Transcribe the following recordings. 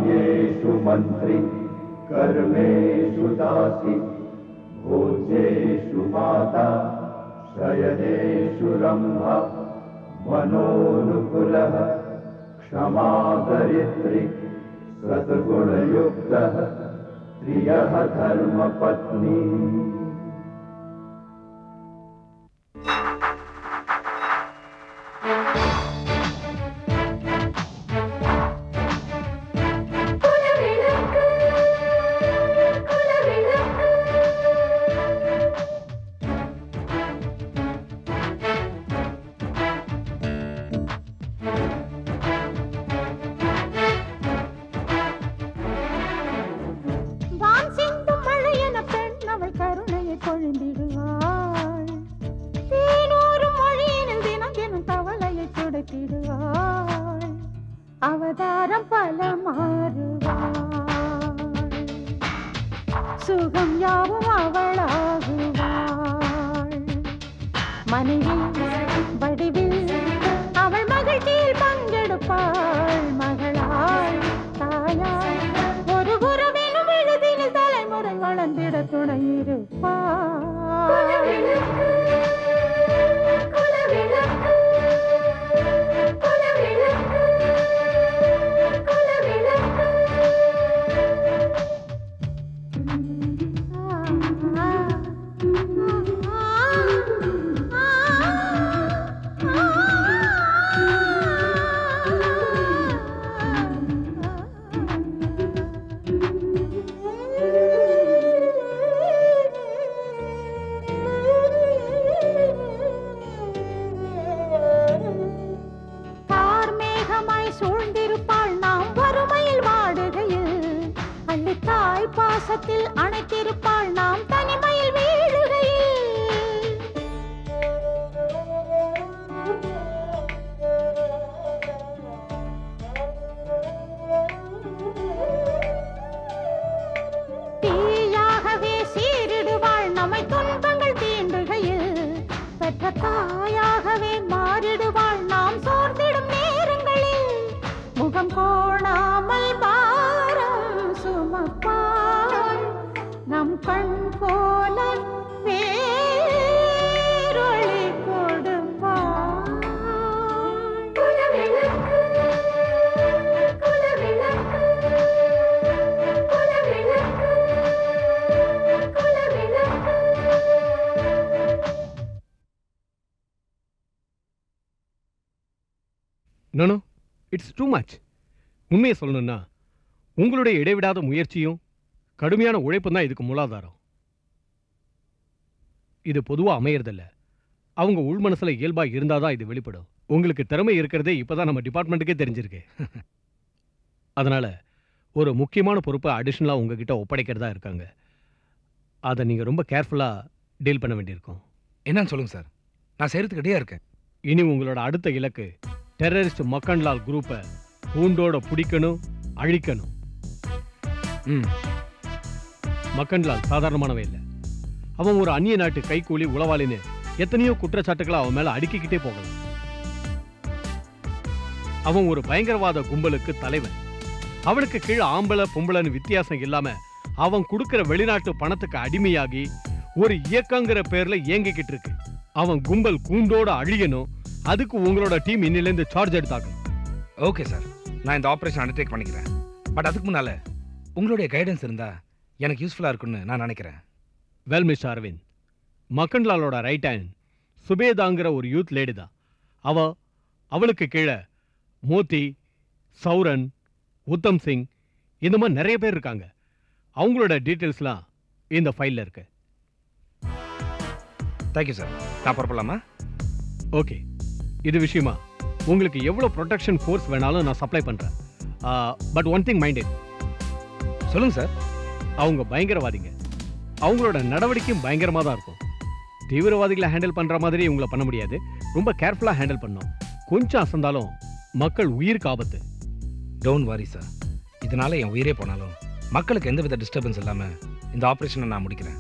कार्येषु मन्त्री कर्मेषु दासी भोजेषु माता शयनेषु रम्भा मनोनुकुलः क्षमादरिद्रि सद्गुणयुक्तः प्रियः धर्मपत्नी வான் சிந்தும் மழையென பெண் அவள் கருணையை பொழிந்திடுவாள் தேனூரும் மொழியினில் தினம் தினம் தவளையை துடைத்திடுவாள் அவதாரம் பல மாறுவாள் சுகம் யாவும் அவளாகுவாள் மனைவி வடிவில் அவள் மகிழ்ச்சியில் பங்கெடுப்பாள் மகளாய் தாயாய் ஒரு குருவினும் விழுதினில் தலைமுறை வளர்ந்திட கார்மேகமாய் சூழ்ந்திருப்பாள் நாம் வறுமையில் வாடுகையில் அள்ளி தாய் பாசத்தில் அணைத்திருப்பாள் நாம் தனிமையில் வீழுகையில் தீயாகவே சீரிடுவாள் நம்மை துன்பங்கள் தீண்டுகையில் பெற்ற தாயாகவே மாறிடுவாள் நாம் சோர்ந்திடும் நேரங்களில் முகம் கோணாமல் பாரம் சுமப்பாள் நம் கண் போல பேரொளி கொடுப்பாள் குலவிளக்கு குலவிளக்கு குலவிளக்கு குலவிளக்கு நோ இட்ஸ் டூ மச் உண்மையை சொல்லணும்னா உங்களுடைய இடைவிடாத முயற்சியும் கடுமையான உழைப்பும் தான் இதுக்கு மூலாதாரம் இது பொதுவாக அமையறதில்ல அவங்க உள் மனசுல இயல்பா இருந்தாதான் இது வெளிப்படும் உங்களுக்கு திறமை இருக்கிறதே இப்பதான் நம்ம டிபார்ட்மெண்ட்டுக்கே தெரிஞ்சிருக்கு அதனால ஒரு முக்கியமான பொறுப்பை அடிஷ்னலாக உங்ககிட்ட ஒப்படைக்கிறதா இருக்காங்க அதை நீங்கள் ரொம்ப கேர்ஃபுல்லாக டீல் பண்ண வேண்டியிருக்கும் என்னன்னு சொல்லுங்க சார் நான் செய்யறதுக்கு ரெடியா இருக்கேன் இனி உங்களோட அடுத்த இலக்கு டெரரிஸ்ட் மக்கன்லால் குரூப்பை பூண்டோட பிடிக்கணும் அழிக்கணும் ம் மக்கன்லால் சாதாரணமானவே இல்லை அவன் ஒரு அந்நிய நாட்டு கைக்கூலி உளவாளின்னு எத்தனையோ குற்றச்சாட்டுகளை அவன் மேல அடுக்கிக்கிட்டே போகலாம் அவன் ஒரு பயங்கரவாத கும்பலுக்கு தலைவன் அவனுக்கு கீழே ஆம்பளை பொம்பளைன்னு வித்தியாசம் இல்லாம அவன் கொடுக்கிற வெளிநாட்டு பணத்துக்கு அடிமையாகி ஒரு இயக்கங்கிற பேர்ல இயங்கிக்கிட்டு இருக்கு அவன் கும்பல் கூண்டோட அழியணும் அதுக்கு உங்களோட டீம் இன்னிலேருந்து சார்ஜ் எடுத்தாக்கணும் ஓகே சார் நான் இந்த ஆபரேஷன் அண்டர்டேக் பண்ணிக்கிறேன் பட் அதுக்கு முன்னால உங்களுடைய கைடன்ஸ் இருந்தா எனக்கு யூஸ்ஃபுல்லா இருக்கும்னு நான் நினைக்கிறேன் வெல் மிஸ் அரவிந்த் மக்கன்லாலோட ரைட் ஹேண்ட் சுபேதாங்கிற ஒரு யூத் லேடி தான் அவ அவளுக்கு கீழே மோத்தி சௌரன் உத்தம் சிங் இந்த மாதிரி நிறைய பேர் இருக்காங்க அவங்களோட டீட்டெயில்ஸ்லாம் இந்த ஃபைலில் இருக்கு தேங்க்யூ சார் நான் புறப்படலாமா ஓகே இது விஷயமா உங்களுக்கு எவ்வளோ ப்ரொடெக்ஷன் ஃபோர்ஸ் வேணாலும் நான் சப்ளை பண்ணுறேன் பட் ஒன் திங் மைண்டட் சொல்லுங்க சார் அவங்க பயங்கரவாதிங்க அவங்களோட நடவடிக்கையும் பயங்கரமாக தான் இருக்கும் தீவிரவாதிகளை ஹேண்டில் பண்ணுற மாதிரி இவங்கள பண்ண முடியாது ரொம்ப கேர்ஃபுல்லாக ஹேண்டில் பண்ணணும் கொஞ்சம் அசந்தாலும் மக்கள் உயிருக்கு ஆபத்து டோன்ட் வாரி சார் இதனால என் உயிரே போனாலும் மக்களுக்கு எந்தவித டிஸ்டர்பன்ஸ் இல்லாம இந்த ஆபரேஷனை நான் முடிக்கிறேன்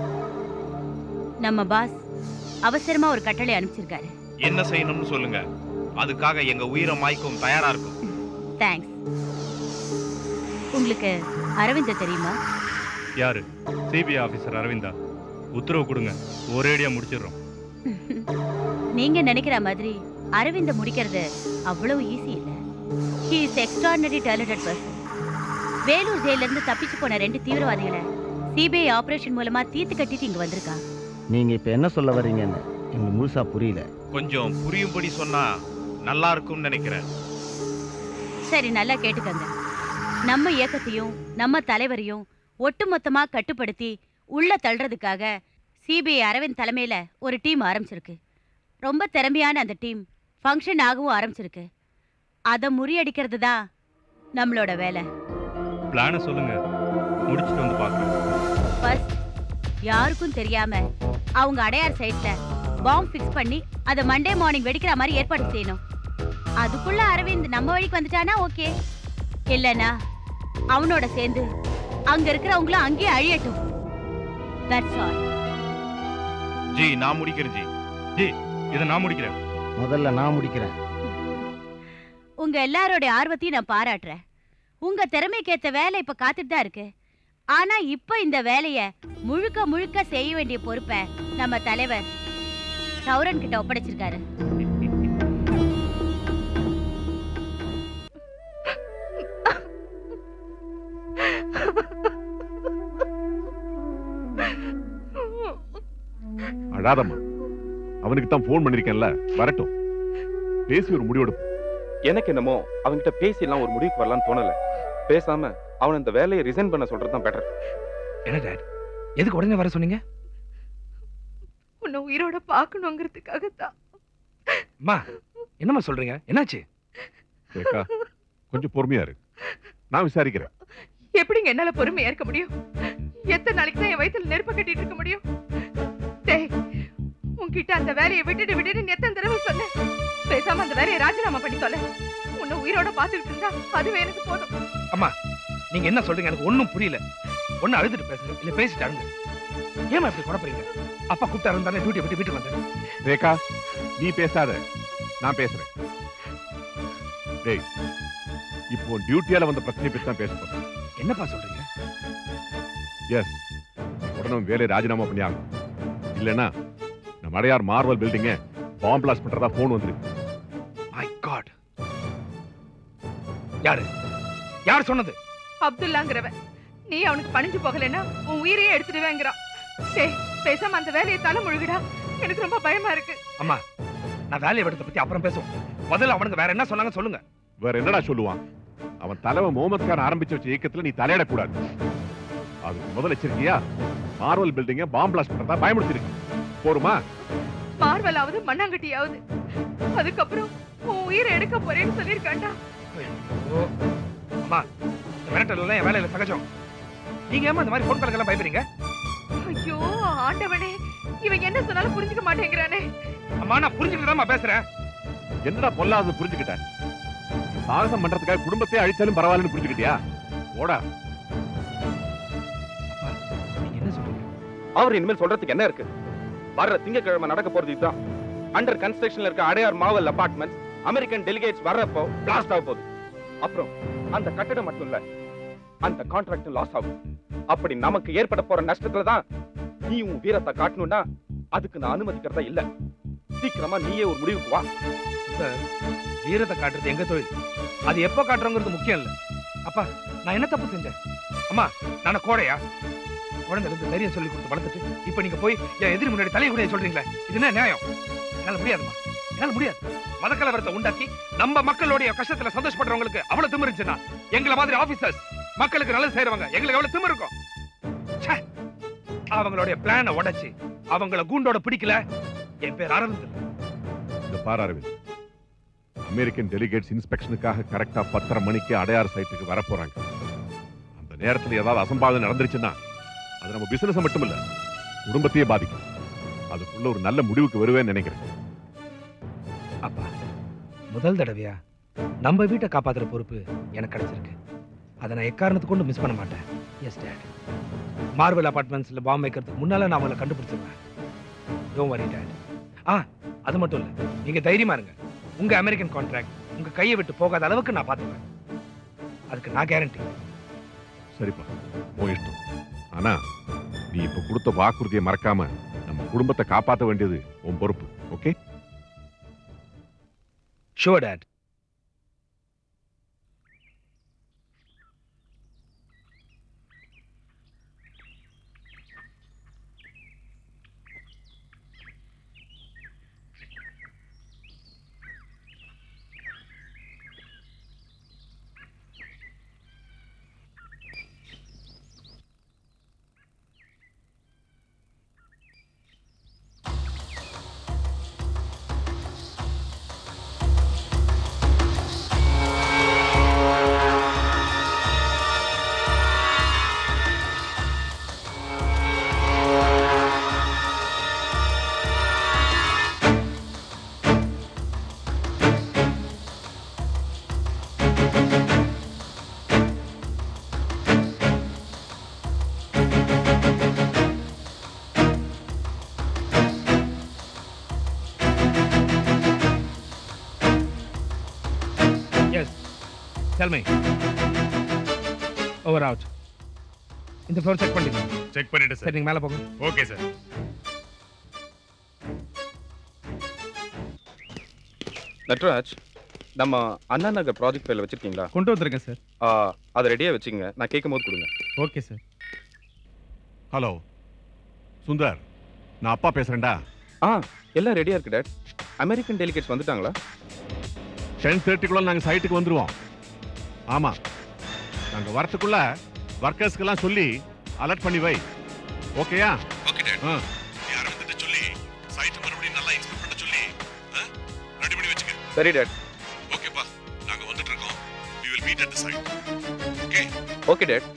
நம்ம பாஸ் அவசரமா ஒரு கட்டளை அனுப்பிச்சிருக்காரு என்ன செய்யணும்னு சொல்லுங்க அதுக்காக எங்க உயிரை மாய்க்கும் தயாரா இருக்கும் தேங்க்ஸ் உங்களுக்கு அரவிந்த தெரியுமா யாரு சிபிஐ ஆபீசர் அரவிந்தா உத்தரவு கொடுங்க ஒரேடியா முடிச்சிடுறோம் நீங்க நினைக்கிற மாதிரி அரவிந்த முடிக்கிறது அவ்வளவு ஈஸி இல்ல he is extraordinary talented person Vellore ஜெயில இருந்து தப்பிச்சு போன ரெண்டு தீவிரவாதிகளை சிபிஐ ஆபரேஷன் மூலமா தீர்த்து கட்டிட்டு இங்க வந்திருக்கான் நீங்க இப்ப என்ன சொல்ல வர்றீங்கன்னு எங்களுக்கு முழுசா புரியல கொஞ்சம் புரியும்படி சொன்னா நல்லா இருக்கும்னு நினைக்கிறேன் சரி நல்லா கேட்டுக்கங்க நம்ம இயக்கத்தையும் நம்ம தலைவரையும் ஒட்டுமொத்தமா கட்டுப்படுத்தி உள்ள தள்ளுறதுக்காக சிபிஐ அரவிந்த் தலைமையில ஒரு டீம் ஆரம்பிச்சிருக்கு ரொம்ப திறமையான அந்த டீம் ஃபங்க்ஷன் ஆகவும் ஆரம்பிச்சிருக்கு அதை முறியடிக்கிறது தான் நம்மளோட வேலை பிளானை சொல்லுங்க முடிச்சிட்டு வந்து பார்க்குறேன் ஃபர்ஸ்ட் யாருக்கும் தெரியாம அவங்க அடையார் சைட்ல பாம்பு ஃபிக்ஸ் பண்ணி அதை மண்டே மார்னிங் வெடிக்கிற மாதிரி ஏற்பாடு செய்யணும் அதுக்குள்ள அரவிந்த் நம்ம வழிக்கு வந்துட்டானா ஓகே இல்லனா அவனோட சேர்ந்து அங்க இருக்கிறவங்களும் அங்கேயே அழியட்டும் தட்ஸ் ஆல் ஜி நான் முடிக்கிறேன் ஜி ஜி இதை நான் முடிக்கிறேன் முதல்ல நான் முடிக்கிறேன் உங்க எல்லாரோட ஆர்வத்தையும் நான் பாராட்டுறேன் உங்க திறமைக்கேத்த வேலை இப்ப காத்துட்டு தான் இருக்கு ஆனா இப்ப இந்த வேலைய முழுக்க முழுக்க செய்ய வேண்டிய பொறுப்பை நம்ம தலைவர் சௌரன் கிட்ட ஒப்படைச்சிருக்காரு அழாதம்மா அவனுக்கு தான் ஃபோன் பண்ணிருக்கேன்ல வரட்டும் பேசி ஒரு முடிவெடுப்போம் எனக்கு என்னமோ அவன்கிட்ட பேசிலாம் ஒரு முடிவுக்கு வரலாம்னு தோணல பேசாம அவன் இந்த வேலையை ரிசைன் பண்ண சொல்றது தான் பெட்டர் என்ன டேட் எதுக்கு உடனே வர சொன்னீங்க உன்னை உயிரோட பார்க்கணுங்கிறதுக்காக தான் அம்மா என்னம்மா சொல்றீங்க என்னாச்சு ரேகா கொஞ்சம் பொறுமையா இரு நான் விசாரிக்கிறேன் எப்படிங்க என்னால பொறுமையா இருக்க முடியும் எத்தனை நாளைக்கு தான் என் வயித்துல நெருப்ப கட்டிட்டு இருக்க முடியும் டேய் உன்கிட்ட அந்த வேலையை விட்டுட்டு விட்டுட்டு எத்தனை தடவை சொன்னேன் பேசாம அந்த வேலையை ராஜினாமா பண்ணி தொலை உன்னை உயிரோட பாத்துக்கிட்டு இருந்தா அதுவே எனக்கு போதும் அம்மா நீங்க என்ன சொல்றீங்க எனக்கு ஒண்ணும் புரியல ஒண்ணு அழுதுட்டு பேசுங்க இல்ல பேசிட்டு அழுங்க ஏமா இப்படி குழப்பறீங்க அப்பா கூப்பிட்டா இருந்தாலே டியூட்டி விட்டு வீட்டுக்கு வந்தேன் ரேகா நீ பேசாத நான் பேசுறேன் டேய் இப்போ டியூட்டியால வந்த பிரச்சனை பத்தி தான் பேச போறேன் என்னப்பா சொல்றீங்க எஸ் உடனே வேலையை ராஜினாமா பண்ணி ஆகணும் இல்லைன்னா நம்ம அடையார் மார்வல் பில்டிங்க பாம்பு பிளாஸ்ட் பண்றதா போன் வந்திருக்கு மை காட் யாரு யார் சொன்னது அப்துல்லாங்கிறவன் நீ அவனுக்கு பணிஞ்சு போகலைன்னா உன் உயிரையே எடுத்துடுவேங்கிறான் டேய் பேசாம அந்த வேலையை தலை முழுகுடா எனக்கு ரொம்ப பயமா இருக்கு அம்மா நான் வேலையை விடத்தை பத்தி அப்புறம் பேசுவோம் முதல்ல அவனுக்கு வேற என்ன சொன்னாங்க சொல்லுங்க வேற என்னடா சொல்லுவான் அவன் தலைவன் முகமது கான் ஆரம்பிச்சு வச்ச இயக்கத்துல நீ தலையிடக்கூடாது அதுக்கு முதல் எச்சரிக்கையா மார்வல் பில்டிங்க பாம்பு பிளாஸ்ட் பண்றதா பயமுடுத்திருக்கு போருமா மார்வலாவது மண்ணாங்கட்டியாவது அதுக்கப்புறம் உன் உயிரை எடுக்க போறேன்னு சொல்லியிருக்காண்டா ஐயோ. அம்மா இந்த மிரட்டல் எல்லாம் என் வேலையில சகஜம் நீங்க ஏமா இந்த மாதிரி போன் காலுக்கெல்லாம் பயப்படுறீங்க ஐயோ ஆண்டவனே இவன் என்ன சொன்னாலும் புரிஞ்சுக்க மாட்டேங்கிறானே அம்மா நான் புரிஞ்சுக்கிட்டு பேசுறேன் என்னடா பொல்லாத புரிஞ்சுக்கிட்ட நீ சாகசம் பண்றதுக்காக குடும்பத்தையே அழிச்சாலும் பரவாயில்லன்னு புரிஞ்சுக்கிட்டியா ஓடா நீங்க என்ன சொல்றீங்க அவர் இனிமேல் சொல்றதுக்கு என்ன இருக்கு வர்ற திங்கக்கிழமை நடக்க போறது இதுதான் அண்டர் கன்ஸ்ட்ரக்ஷன்ல இருக்க அடையார் மாவல் அபார்ட்மெண்ட்ஸ் அமெரிக்கன் டெலிகேட்ஸ் வர்றப்போ பிளாஸ்ட் ஆக போகுது அப்புறம் அந்த கட்டடம் மட்டும் இல்ல அந்த கான்ட்ராக்ட் லாஸ் ஆகும் அப்படி நமக்கு ஏற்பட போற நஷ்டத்துல தான் நீ உன் வீரத்தை காட்டணும்னா அதுக்கு நான் அனுமதிக்கிறதா இல்ல சீக்கிரமா நீயே ஒரு முடிவுக்கு வா சார் வீரத்தை காட்டுறது எங்க தொழில் அது எப்போ காட்டுறோங்கிறது முக்கியம் இல்ல அப்பா நான் என்ன தப்பு செஞ்சேன் அம்மா நான் கோடையா குழந்தை இருந்து தைரியம் சொல்லி கொடுத்து வளர்த்துட்டு இப்போ நீங்க போய் என் எதிரி முன்னாடி தலையை கூட சொல்றீங்களே இது என்ன நியாயம் என்னால முடியாதுமா என்னால முடியாது மதக்கலவரத்தை உண்டாக்கி நம்ம மக்களுடைய கஷ்டத்துல சந்தோஷப்படுறவங்களுக்கு அவ்வளவு திமிரு இருந்துச்சுன்னா எங்களை மாதிரி ஆபீசர்ஸ் மக்களுக்கு நல்லது செய்யறவங்க எங்களுக்கு எவ்வளவு திமிரு இருக்கும் ச்சே. அவங்களுடைய பிளானை உடைச்சு அவங்கள கூண்டோட பிடிக்கல என் பேர் அரவிந்த் இல்ல. இந்த பார் அரவிந்த் அமெரிக்கன் டெலிகேட்ஸ் இன்ஸ்பெக்ஷனுக்காக கரெக்டா பத்தரை மணிக்கு அடையார் சைட்டுக்கு வர போறாங்க அந்த நேரத்துல ஏதாவது அசம்பாவிதம் நடந்துருச்சுன்னா அது நம்ம பிசினஸ் மட்டும் இல்ல குடும்பத்தையே பாதிக்கும் அதுக்குள்ள ஒரு நல்ல முடிவுக்கு வருவேன்னு நினைக்கிறேன் அப்பா முதல் தடவையா நம்ம வீட்டை காப்பாத்துற பொறுப்பு எனக்கு கிடைச்சிருக்கு அதை நான் எக்காரணத்துக்கு கொண்டு மிஸ் பண்ண மாட்டேன் எஸ் டேட் மார்வல் அபார்ட்மெண்ட்ஸ்ல பாம்பு வைக்கிறதுக்கு முன்னால நான் அவங்களை கண்டுபிடிச்சிருவேன் டோன்ட் வரி டேட் ஆ அது மட்டும் இல்ல நீங்க தைரியமா இருங்க உங்க அமெரிக்கன் கான்ட்ராக்ட் உங்க கையை விட்டு போகாத அளவுக்கு நான் பார்த்துப்பேன் அதுக்கு நான் கேரண்டி சரிப்பா உன் இஷ்டம் ஆனா நீ இப்ப கொடுத்த வாக்குறுதியை மறக்காம நம்ம குடும்பத்தை காப்பாற்ற வேண்டியது உன் பொறுப்பு okay sure dad yes tell me over out இந்த ஃப்ளோர் செக் பண்ணிட்டீங்க செக் பண்ணிட்டு சரி நீங்க மேலே போங்க ஓகே சார் நட்ராஜ் நம்ம அண்ணா நகர் ப்ராஜெக்ட் ஃபைல வச்சிருக்கீங்களா கொண்டு வந்திருக்கேன் சார் ஆ, அதை ரெடியா வச்சுக்கங்க நான் கேட்கும் போது கொடுங்க ஓகே சார் ஹலோ சுந்தர் நான் அப்பா பேசுறேன்டா ஆ எல்லாம் ரெடியா இருக்கு டேட் அமெரிக்கன் டெலிகேட்ஸ் வந்துட்டாங்களா டென் தேர்ட்டிக்குள்ள நாங்க சைட்டுக்கு வந்துருவோம் ஆமா நாங்க வரத்துக்குள்ள ஒர்க்கர்ஸ்க்கெல்லாம் சொல்லி அலர்ட் பண்ணி வை ஓகேயா ஓகே டேட் ஆ அரவிந்த் சொல்லி சைட் மறுபடியும் நல்லா இன்ஸ்பெக்ட் பண்ண சொல்லி ரெடி பண்ணி வச்சுக்க சரி டேட் ஓகேப்பா நாங்க வந்துட்டு இருக்கோம் we will meet at the site okay okay dad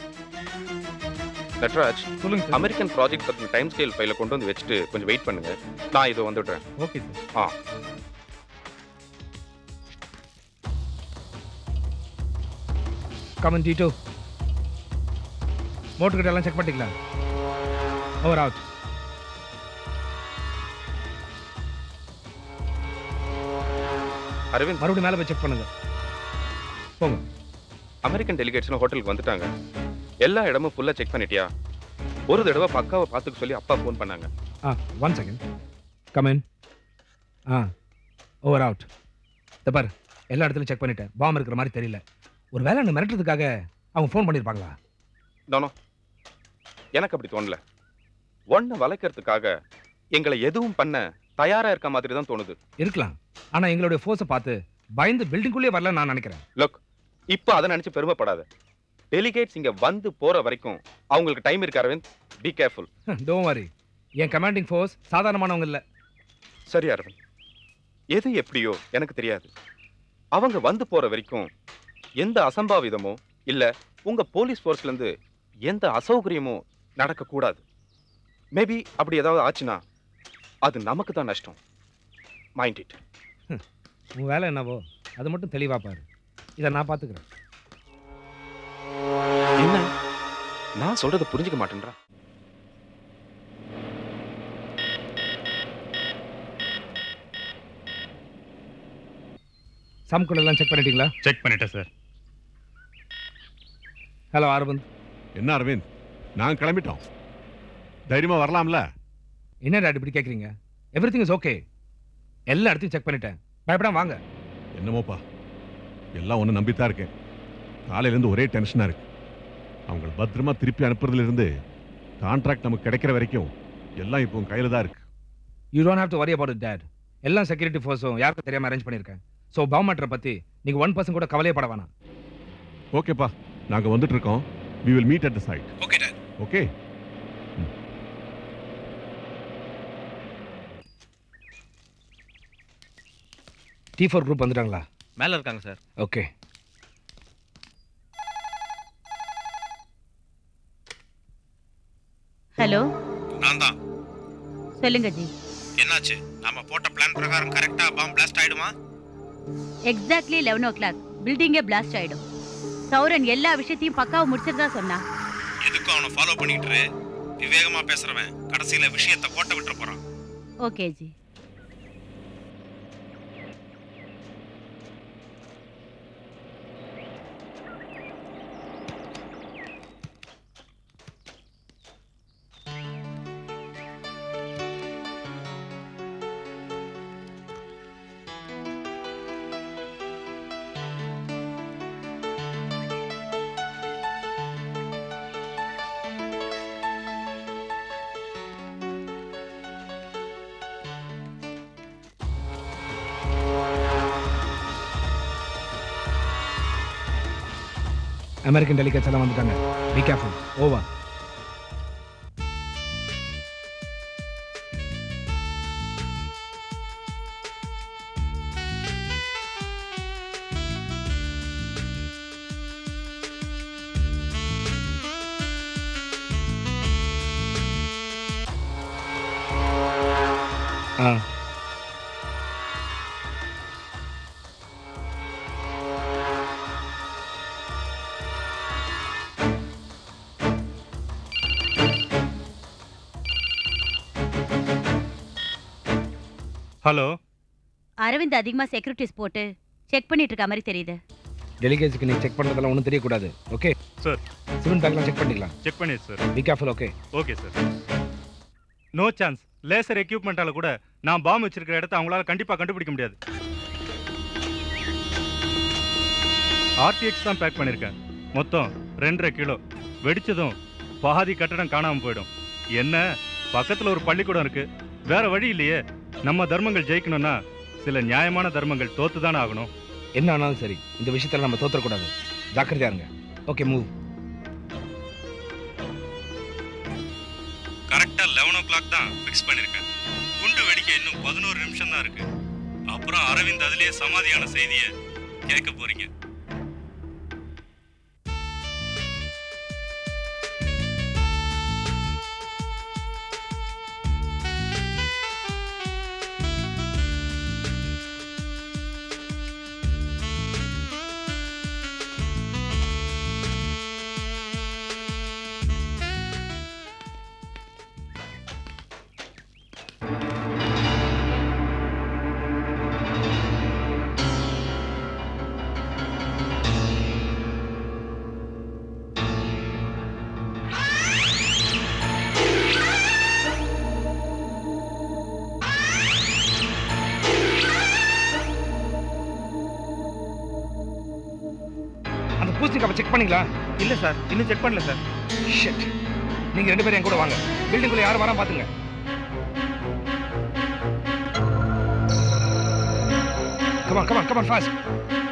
Natraj சொல்லுங்க அமெரிக்கன் ப்ராஜெக்ட் பத்தின டைம் ஸ்கேல் ஃபைல கொண்டு வந்து வச்சுட்டு கொஞ்சம் வெயிட் பண்ணுங்க நான் இதோ வந்துடுறேன் okay sir ah come on T two motor கிட்ட எல்லாம் செக் பண்ணிட்டீங்களா ஓவர் அவுட் அரவிந்த் மறுபடியும் மேலே போய் செக் பண்ணுங்க போங்க அமெரிக்கன் டெலிகேட்ஸ்னு ஹோட்டலுக்கு வந்துட்டாங்க எல்லா இடமும் ஃபுல்லா செக் பண்ணிட்டியா ஒரு தடவை பக்காவை பார்த்துக்க சொல்லி அப்பா ஃபோன் பண்ணாங்க ah one second come on ah over out இந்த பாரு எல்லா இடத்துலையும் செக் பண்ணிட்டேன் பாம் இருக்கிற மாதிரி தெரியல ஒரு வேலை என்ன மிரட்டுறதுக்காக அவங்க ஃபோன் பண்ணியிருப்பாங்களா நோனோ எனக்கு அப்படி தோணல ஒன்றை வளைக்கிறதுக்காக எங்களை எதுவும் பண்ண தயாரா இருக்க மாதிரி தான் தோணுது இருக்கலாம் ஆனால் எங்களுடைய ஃபோர்ஸை பார்த்து பயந்து பில்டிங்குள்ளே வரல நான் நினைக்கிறேன் லுக் இப்போ அதை நினைச்சு பெருமைப்படாத டெலிகேட்ஸ் இங்க வந்து போற வரைக்கும் அவங்களுக்கு டைம் இருக்கு அரவிந்த் பி கேர்ஃபுல் டோன் வரி என் கமாண்டிங் ஃபோர்ஸ் சாதாரணமானவங்க இல்லை சரி அரவிந்த் எது எப்படியோ எனக்கு தெரியாது அவங்க வந்து போற வரைக்கும் எந்த அசம்பாவிதமோ இல்ல உங்க போலீஸ் ஃபோர்ஸ்ல இருந்து எந்த அசௌகரியமோ நடக்கக்கூடாது மேபி அப்படி ஏதாவது ஆச்சுன்னா அது நமக்கு தான் நஷ்டம் மைண்ட் இட் உன் வேலை என்னவோ அது மட்டும் தெளிவாக பாரு இதை நான் பார்த்துக்கிறேன் என்ன நான் சொல்றதை புரிஞ்சுக்க மாட்டேன்றா சம்குள்ள எல்லாம் செக் பண்ணிட்டீங்களா செக் பண்ணிட்டேன் சார் ஹலோ அரவிந்த் என்ன அரவிந்த் நாங்க கிளம்பிட்டோம் தைரியமா வரலாம்ல என்ன டாடி இப்படி கேட்குறீங்க எவ்ரி திங் இஸ் ஓகே எல்லா இடத்தையும் செக் பண்ணிட்டேன் பயப்படாம வாங்க என்னமோப்பா எல்லாம் ஒன்று நம்பித்தான் இருக்கேன் காலையிலேருந்து ஒரே டென்ஷனாக இருக்கு அவங்கள பத்திரமா திருப்பி அனுப்புறதுல இருந்து கான்ட்ராக்ட் நமக்கு கிடைக்கிற வரைக்கும் எல்லாம் இப்போ உன் கையில் தான் இருக்கு you don't have to worry about dad எல்லா செக்யூரிட்டி ஃபோர்ஸும் யாருக்கும் தெரியாம அரேஞ்ச் பண்ணியிருக்கேன் ஸோ பவுமேட்டரை பற்றி நீங்கள் ஒன் பர்சன் கூட கவலையே பட வேணாம் ஓகேப்பா நாங்கள் வந்துட்டு இருக்கோம் we will meet at the site okay dad okay T four group வந்துட்டாங்களா மேல இருக்காங்க சார் ஓகே ஹலோ நான் தான் சொல்லுங்க ஜி என்னாச்சு நாம போட்ட பிளான் பிரகாரம் கரெக்டா பாம் பிளாஸ்ட் ஆயிடுமா எக்ஸாக்ட்லி லெவன் ஓ கிளாக் பில்டிங்கே பிளாஸ்ட் ஆயிடும் சௌரன் எல்லா விஷயத்தையும் பக்காவை முடிச்சிருந்தா சொன்னா எதுக்கும் அவனை ஃபாலோ பண்ணிட்டு இரு. விவேகமா பேசுறவன் கடைசியில விஷயத்தை கோட்டை விட்டுற போறான் ஓகே ஜி அமெரிக்கன் டெலிகேட்ஸ் எல்லாம் வந்துட்டாங்க be careful over ah hello Aravind அதிகமா செக்யூரிட்டிஸ் போட்டு செக் பண்ணிட்டு இருக்க மாதிரி தெரியுது டெலிகேட்ஸ்க்கு நீ செக் பண்ணுறதெல்லாம் ஒன்றும் தெரியக்கூடாது ஓகே சார் சிமெண்ட் பேக்லாம் செக் பண்ணிக்கலாம் செக் பண்ணிடு sir be careful okay okay sir no chance laser எக்யூப்மெண்ட்டால கூட நான் பாம்பு வச்சிருக்கிற இடத்த அவங்களால கண்டிப்பா கண்டுபிடிக்க முடியாது ஆர்டிஎக்ஸ் தான் பேக் பண்ணியிருக்கேன் மொத்தம் ரெண்டரை கிலோ வெடிச்சதும் பாதி கட்டடம் காணாம போயிடும் என்ன பக்கத்துல ஒரு பள்ளிக்கூடம் இருக்கு வேற வழி இல்லையே நம்ம தர்மங்கள் ஜெயிக்கணும்னா சில நியாயமான தர்மங்கள் தோத்து தானே ஆகணும் என்ன ஆனாலும் சரி இந்த விஷயத்தில் நம்ம தோற்றக்கூடாது ஜாக்கிரதையா இருங்க ஓகே மூவ் கரெக்டா லெவன் ஓ கிளாக் தான் ஃபிக்ஸ் பண்ணிருக்கேன் குண்டு வெடிக்க இன்னும் பதினோரு நிமிஷம் தான் இருக்கு அப்புறம் அரவிந்த் அதுலயே சமாதியான செய்தியை கேட்க போறீங்க அந்த பூசணிக்காவை செக் பண்ணீங்களா இல்ல சார் இன்னும் செக் பண்ணல சார் ஷிட் நீங்க ரெண்டு பேரும் என் கூட வாங்க பில்டிங்குள்ள யாரும் வரா பாத்துங்க கமான் கமான் கமான் ஃபாஸ்ட்